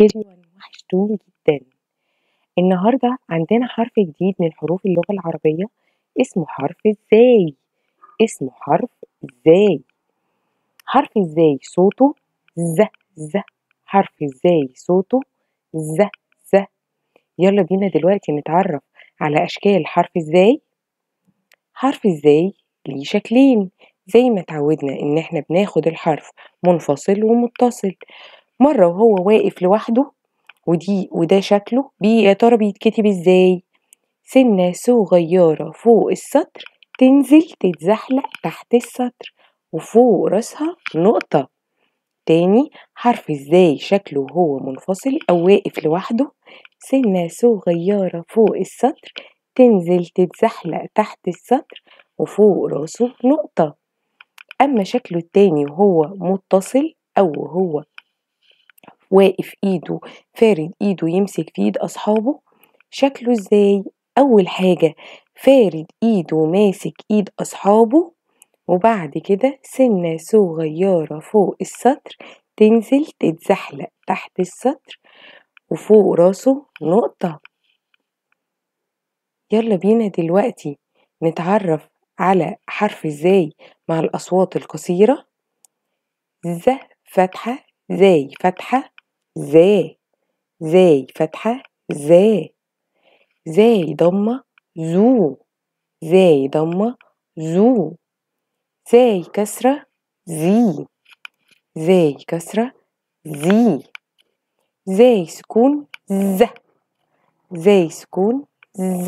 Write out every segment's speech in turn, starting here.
everyone وحشتوني جدًا. النهارده عندنا حرف جديد من حروف اللغة العربية اسمه حرف الزاي، اسمه حرف الزاي. حرف الزاي صوته ز ز حرف الزاي صوته ز ز يلا بينا دلوقتي نتعرف على أشكال حرف الزاي. حرف الزاي ليه شكلين زي ما اتعودنا إن إحنا بناخد الحرف منفصل ومتصل، مرة وهو واقف لوحده ودي وده شكله بي يا ترى بيتكتب إزاي؟ سنة صغيرة فوق السطر تنزل تتزحلق تحت السطر وفوق راسها نقطة. تاني حرف الزاي شكله وهو منفصل أو واقف لوحده سنة صغيرة فوق السطر تنزل تتزحلق تحت السطر وفوق راسه نقطة. أما شكله التاني وهو متصل أو وهو واقف إيده فارد إيده يمسك في إيد أصحابه شكله إزاي؟ أول حاجة فارد إيده وماسك إيد أصحابه وبعد كده سنة صغيرة فوق السطر تنزل تتزحلق تحت السطر وفوق راسه نقطة. يلا بينا دلوقتي نتعرف على حرف الزاي مع الأصوات القصيرة ز فتحة زاي فتحة زا زاي فتحة زا زاي ضمة زو زاي ضمة زو زاي كسرة زي زاي كسرة زي زاي سكون ز زاي سكون ز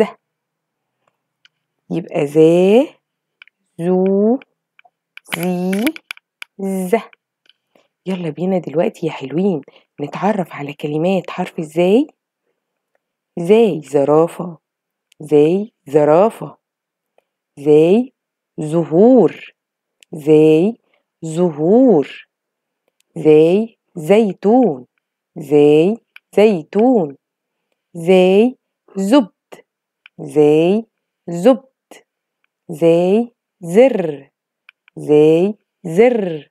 يبقى زا زو زي ز يلا بينا دلوقتي يا حلوين نتعرف على كلمات حرف الزاي زاي زرافة زاي زرافة زاي زهور زاي زهور زاي زيتون زاي زيتون زاي زبد زاي زبد زاي زر زاي زر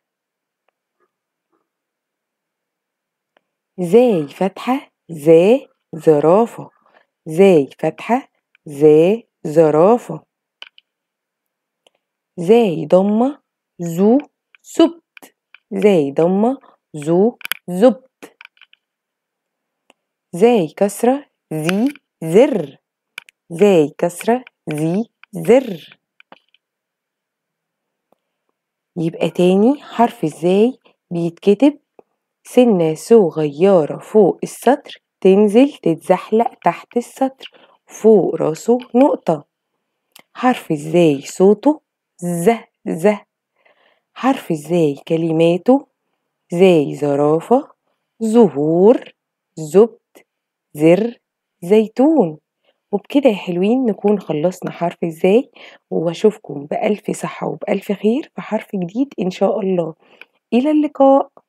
زاي فتحة زا زرافة زاي فتحة زا زرافة زاي ضمة زو زبد زاي ضمة زو زبد زاي كسرة زي زر زاي كسرة زي زر يبقى تاني حرف الزاي بيتكتب سنة صغيرة فوق السطر تنزل تتزحلق تحت السطر فوق راسه نقطة حرف الزاي صوته ز ز حرف الزاي كلماته زاي زرافة زهور زبد زر زيتون وبكده يا حلوين نكون خلصنا حرف الزاي واشوفكم بألف صحة وبألف خير في حرف جديد إن شاء الله إلى اللقاء